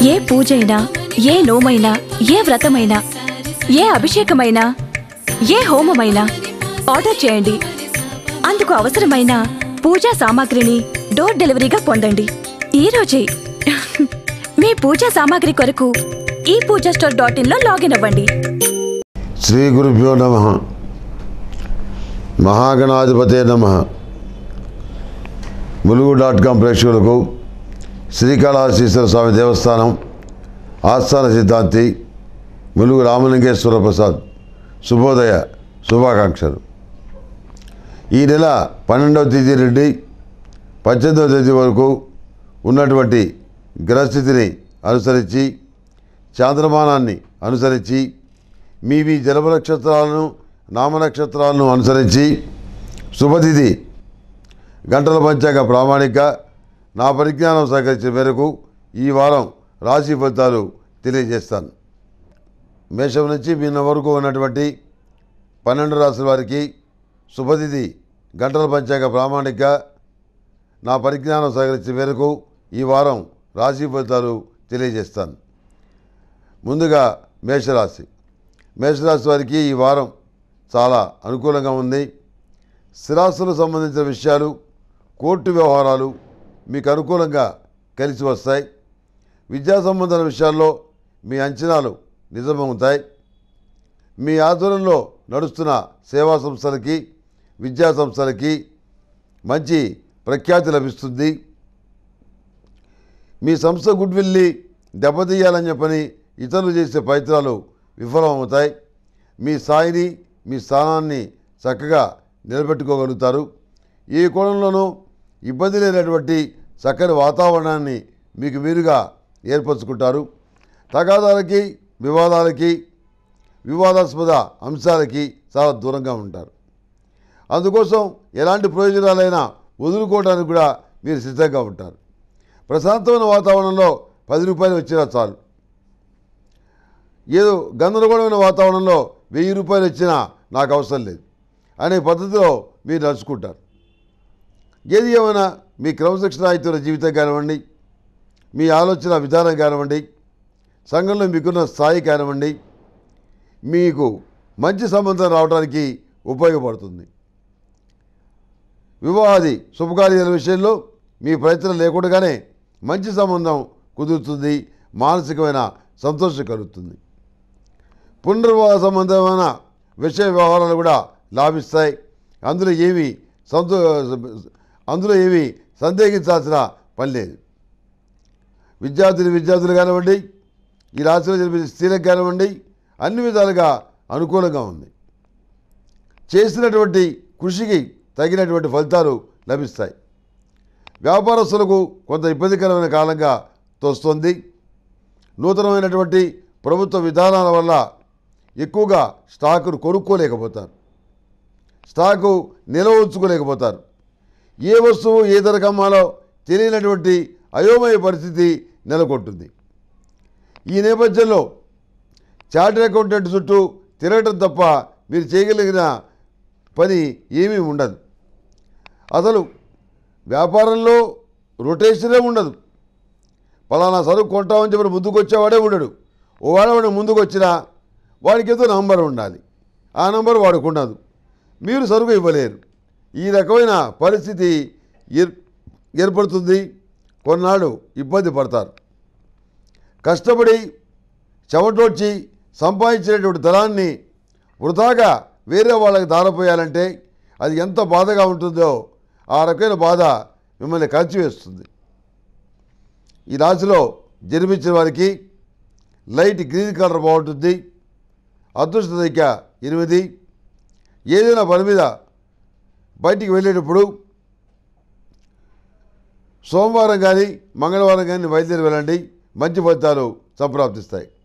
ఏ పూజైనా ఏ నోమైనా ఏ వ్రతమైనా ఏ అభిషేకమైనా ఏ హోమమైనా ఆర్డర్ చేయండి అందుకు అవసరమైన పూజా సామాగ్రిని డోర్ డెలివరీగా పొందండి ఈ రోజే మీ పూజా సామాగ్రి కొరకు ఈ పూజా స్టోర్ డాట్ ఇన్లో లాగిన్ అవ్వండి శ్రీ గురుభ్యో నమ మహాగణాధిపతే నమ ములుగు డాట్ కాం ప్రేక్షకులకు శ్రీకాళహస్తీశ్వర స్వామి దేవస్థానం ఆస్థాన సిద్ధాంతి ములుగు రామలింగేశ్వర ప్రసాద్ శుభోదయ శుభాకాంక్షలు ఈ నెల పన్నెండవ తేదీ నుండి పద్దెనిమిదవ తేదీ వరకు ఉన్నటువంటి గ్రహస్థితిని అనుసరించి చాంద్రమానాన్ని అనుసరించి మీ మీ జలభ నక్షత్రాలను నామ నక్షత్రాలను అనుసరించి శుభతిథి గంటల పంచాంగ ప్రామాణిక నా పరిజ్ఞానం సహకరించిన మేరకు ఈ వారం రాశి ఫలితాలు తెలియజేస్తాను మేషం నుంచి మీన వరకు ఉన్నటువంటి పన్నెండు రాశుల వారికి శుభతిథి గంటల పంచాంగ ప్రామాణిక నా పరిజ్ఞానం సహకరించిన మేరకు ఈ వారం రాశి ఫలితాలు తెలియజేస్తాను ముందుగా మేషరాశి మేషరాశి వారికి ఈ వారం చాలా అనుకూలంగా ఉంది స్థిరాస్తులకు సంబంధించిన విషయాలు కోర్టు వ్యవహారాలు మీకు అనుకూలంగా కలిసి వస్తాయి విద్యా సంబంధమైన విషయాల్లో మీ అంచనాలు నిజమవుతాయి మీ ఆధ్వర్యంలో నడుస్తున్న సేవా సంస్థలకి విద్యా సంస్థలకి మంచి ప్రఖ్యాతి లభిస్తుంది మీ సంస్థ గుడ్ విల్ని దెబ్బతీయాలని చెప్పని ఇతరులు చేసే ప్రయత్నాలు విఫలమవుతాయి మీ స్థాయిని మీ స్థానాన్ని చక్కగా నిలబెట్టుకోగలుగుతారు ఈ కోణంలోనూ ఇబ్బంది లేనటువంటి చక్కని వాతావరణాన్ని మీకు మీరుగా ఏర్పరచుకుంటారు తగాదాలకి వివాదాలకి వివాదాస్పద అంశాలకి చాలా దూరంగా ఉంటారు అందుకోసం ఎలాంటి ప్రయోజనాలైనా వదులుకోవడానికి కూడా మీరు సిద్ధంగా ఉంటారు ప్రశాంతమైన వాతావరణంలో పది రూపాయలు వచ్చినా చాలు ఏదో గందరగోళమైన వాతావరణంలో వెయ్యి రూపాయలు వచ్చినా నాకు అవసరం లేదు అనే పద్ధతిలో మీరు నడుచుకుంటారు ఏది ఏమైనా మీ క్రమశిక్షణాయుతుల జీవితం కానివ్వండి మీ ఆలోచన విధానం కానివ్వండి సంఘంలో మీకున్న స్థాయి కానివ్వండి మీకు మంచి సంబంధం రావడానికి ఉపయోగపడుతుంది వివాహాది శుభకార్యాల విషయంలో మీ ప్రయత్నం లేకుండానే మంచి సంబంధం కుదురుతుంది మానసికమైన సంతోషం కలుగుతుంది పునర్వివాహ సంబంధమైన విషయ వ్యవహారాలు కూడా లాభిస్తాయి అందులో ఏమీ సంతో అందులో ఏమీ సందేహించాల్సిన పని లేదు విద్యార్థులు విద్యార్థులు కానివ్వండి ఈ రాశిలో జరిపే స్త్రీలకు కానివ్వండి అన్ని విధాలుగా అనుకూలంగా ఉంది చేసినటువంటి కృషికి తగినటువంటి ఫలితాలు లభిస్తాయి వ్యాపారస్తులకు కొంత ఇబ్బందికరమైన కాలంగా తోస్తుంది నూతనమైనటువంటి ప్రభుత్వ విధానాల వల్ల ఎక్కువగా స్టాకును కొనుక్కోలేకపోతారు స్టాకు నిల్వ ఉంచుకోలేకపోతారు ఏ వస్తువు ఏ ధరకు అమ్మాలో తెలియనటువంటి అయోమయ పరిస్థితి నెలకొంటుంది ఈ నేపథ్యంలో చార్టెడ్ అకౌంటెంట్ చుట్టూ తిరగటం తప్ప మీరు చేయగలిగిన పని ఏమీ ఉండదు అసలు వ్యాపారంలో రొటేషనే ఉండదు పలానా సరుకు కొంటామని చెప్పి ముందుకు వచ్చేవాడే ఉండడు ఓ వాడవాడు ముందుకు వచ్చినా వాడికి ఏదో నంబర్ ఉండాలి ఆ నంబర్ వాడికి ఉండదు మీరు సరుకు ఇవ్వలేరు ఈ రకమైన పరిస్థితి ఏర్ ఏర్పడుతుంది కొన్నాళ్ళు ఇబ్బంది పడతారు కష్టపడి చెమటోడ్చి సంపాదించినటువంటి ధనాన్ని వృధాగా వేరే వాళ్ళకి దారపోయాలంటే అది ఎంత బాధగా ఉంటుందో ఆ రకమైన బాధ మిమ్మల్ని కలిచివేస్తుంది ఈ రాశిలో జన్మించిన వారికి లైట్ గ్రీన్ కలర్ బాగుంటుంది అదృష్ట సంఖ్య ఎనిమిది ఏదైనా పని మీద బయటికి వెళ్ళేటప్పుడు సోమవారం కానీ మంగళవారం కానీ బయలుదేరి వెళ్ళండి మంచి ఫలితాలు సంప్రాప్తిస్తాయి